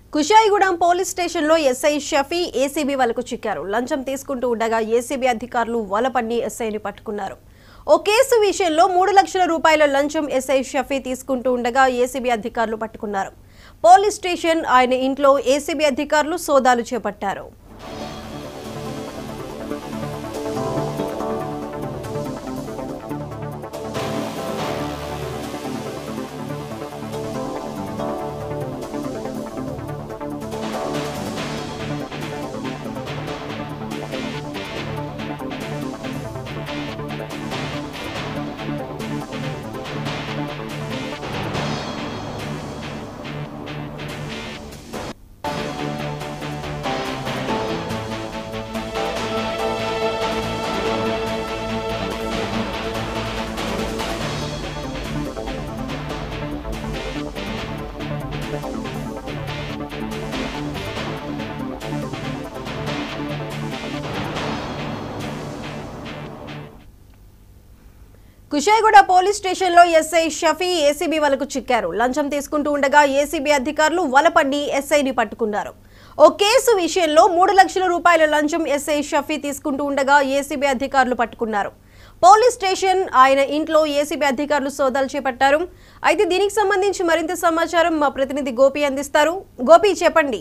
కుషాయిగూడెం police స్టేషన్లో SI Shafi ACB వలకు చిక్కారు లంచం తీసుకుంటూ ఉండగా ఏసీబీ అధికారులు వలపన్ని ఎస్ఐని పట్టుకున్నారు ఓ కేసు విషయంలో మూడు లక్షల రూపాయల లంచం ఎస్ఐ షఫీ తీసుకుంటూ ఉండగా ఏసీబీ అధికారులు పట్టుకున్నారు పోలీస్ స్టేషన్ ఆయన ఇంట్లో ఏసీబీ అధికారులు సోదాలు చేపట్టారు కుషాయిగూడ పోలీస్ స్టేషన్లో ఎస్ఐ షఫీ ఏసీబీ వలకు చిక్కారు లంచం తీసుకుంటూ ఉండగా ఏసీబీ అధికారులు వలపన్ని ఎస్ఐని పట్టుకున్నారు ఓ కేసు విషయంలో మూడు లక్షల రూపాయల లంచం ఎస్ఐ షఫీ తీసుకుంటూ ఉండగా ఏసీబీ అధికారులు పట్టుకున్నారు పోలీస్ స్టేషన్ ఆయన ఇంట్లో ఏసీబీ అధికారులు సోదాలు చేపట్టారు అయితే దీనికి సంబంధించి మరింత సమాచారం మా ప్రతినిధి గోపి అందిస్తారు గోపి చెప్పండి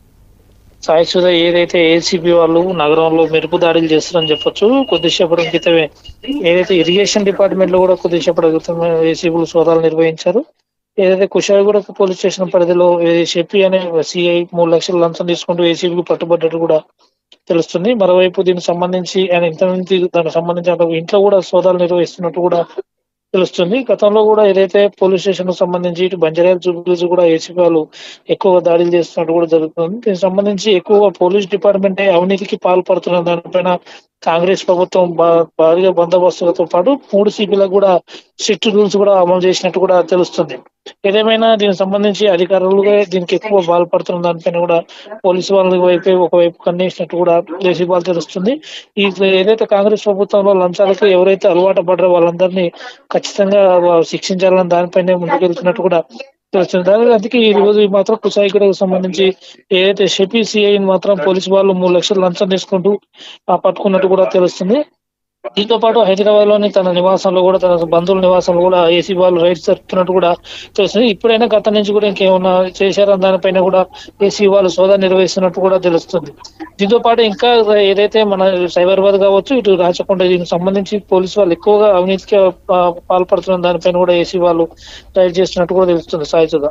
సాయి సుధా ఏదైతే ఏసీబీ వాళ్ళు నగరంలో మెరుపు దాడులు చేస్తారని చెప్పొచ్చు కొద్దిసేపటి క్రితమే ఏదైతే ఇరిగేషన్ డిపార్ట్మెంట్ లో కూడా కొద్దిసేపటి క్రితం ఏసీబీలు సోదాలు నిర్వహించారు ఏదైతే కుషాయిగూడ పోలీస్ స్టేషన్ పరిధిలో షెఫీ అనే సిఐ మూడు లక్షల లంచం తీసుకుంటూ ఏసీబీకి పట్టుబడ్డట్టు కూడా తెలుస్తుంది మరోవైపు దీనికి సంబంధించి ఆయన ఇంతమంది దానికి సంబంధించి అటు ఇంట్లో కూడా సోదాలు నిర్వహిస్తున్నట్టు కూడా తెలుస్తుంది గతంలో కూడా ఏదైతే పోలీస్ స్టేషన్ కు సంబంధించి ఇటు బంజారాల జూబ్లీస్ కూడా ఏసీపీ వాళ్ళు ఎక్కువగా దాడులు చేస్తున్నట్టు కూడా జరుగుతుంది దీనికి సంబంధించి ఎక్కువగా పోలీస్ డిపార్ట్మెంట్ అవినీతికి పాల్పడుతున్న దానిపైన కాంగ్రెస్ ప్రభుత్వం బా- భారీగా బందోబస్తులతో పాటు మూడు సిపిలకు కూడా స్ట్రిక్ట్ రూల్స్ కూడా అమలు చేసినట్టు కూడా తెలుస్తుంది ఏదేమైనా దీనికి సంబంధించి అధికారులుగా దీనికి ఎక్కువ బాల్పడుతున్న దానిపైన కూడా పోలీసు వాళ్ళ వైపు ఒకవైపు కన్నేసినట్టు కూడా ఏసీబీ వాళ్ళు తెలుస్తుంది ఈ ఏదైతే కాంగ్రెస్ ప్రభుత్వంలో లంచాలకు ఎవరైతే అలవాటు పడ్డారో వాళ్ళందరినీ ఖచ్చితంగా వా- శిక్షించాలని దానిపైనే ముందుకెళ్తున్నట్టు కూడా తెలుస్తుంది దాని అందుకే ఈ రోజు ఈ మాత్రం కుసాయిగూడకు సంబంధించి ఏదైతే షెఫీ సిఐ మాత్రం పోలీసు వాళ్ళు మూడు లక్షలు లంచం తీసుకుంటూ ఆ, పట్టుకున్నట్టు కూడా తెలుస్తుంది దీంతో పాటు హైదరాబాద్ లోని తన నివాసంలో కూడా తన బంధువుల నివాసంలో కూడా ఏసీ వాళ్ళు రైడ్స్ జరుపుతున్నట్టు కూడా తెలుస్తుంది ఇప్పుడైనా గత నుంచి కూడా ఇంకేమన్నా చేశారని దానిపైన కూడా ఏసీ వాళ్ళు సోదా నిర్వహిస్తున్నట్టు కూడా తెలుస్తుంది దీంతో పాటు ఇంకా ఏదైతే మన సైబరాబాద్ కావచ్చు ఇటు రాచకొండ దీనికి సంబంధించి పోలీసు వాళ్ళు ఎక్కువగా అవినీతికి ఆ, పాల్పడుతున్న దానిపైన కూడా ఏసీ వాళ్ళు రైడ్ చేస్తున్నట్టు కూడా తెలుస్తుంది Sai Sudha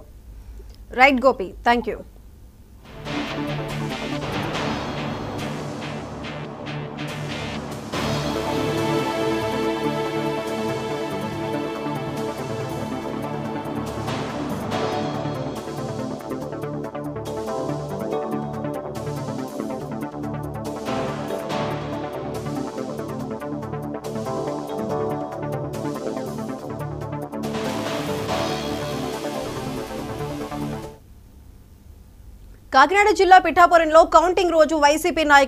right Gopi thank you Kakinada జిల్లా పిఠాపురంలో కౌంటింగ్ రోజు వైసీపీ నాయకులు